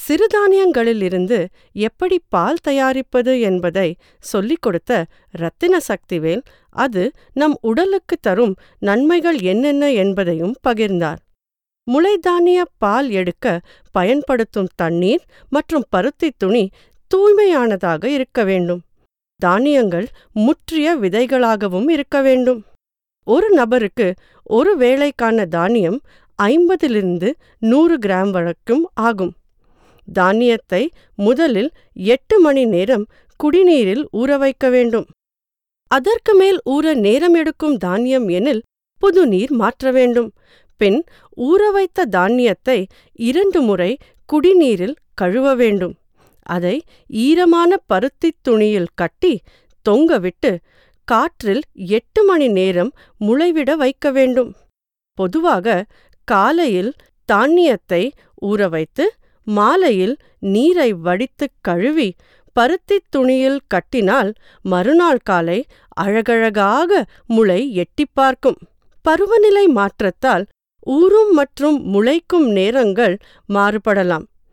சிறுதானியங்களிலிருந்து எப்படி பால் தயாரிப்பது என்பதை சொல்லிக் கொடுத்த ரத்தின சக்திவேல் அது நம் உடலுக்கு தரும் நன்மைகள் என்னென்ன என்பதையும் பகிர்ந்தார் முளைதானிய பால் எடுக்க பயன்படுத்தும் தண்ணீர் மற்றும் பருத்தி துணி தூய்மையானதாக இருக்க வேண்டும் தானியங்கள் முற்றிய விதைகளாகவும் இருக்க வேண்டும் ஒரு நபருக்கு ஒரு வேளைக்கான தானியம் ஐம்பதிலிருந்து நூறு கிராம் வரைக்கும் ஆகும் தானியத்தை முதலில் எட்டு மணி நேரம் குடிநீரில் ஊற வைக்க வேண்டும் அதற்கு மேல் ஊற நேரம் எடுக்கும் தானியம் எனில் புது நீர் மாற்ற வேண்டும் பின் ஊற வைத்த தானியத்தை இரண்டு முறை குடிநீரில் கழுவ வேண்டும் அதை ஈரமான பருத்தித் துணியில் கட்டி தொங்கவிட்டு காற்றில் எட்டு மணி நேரம் முளைவிட வைக்க வேண்டும் பொதுவாக காலையில் தானியத்தை ஊற வைத்து மாலையில் நீரை வடித்து கழுவி பருத்தித் துணியில் கட்டினால் மறுநாள் காலை அழகழகாக முளை எட்டிப் பார்க்கும் பருவநிலை மாற்றத்தால் ஊறும் மற்றும் முளைக்கும் நேரங்கள் மாறுபடலாம்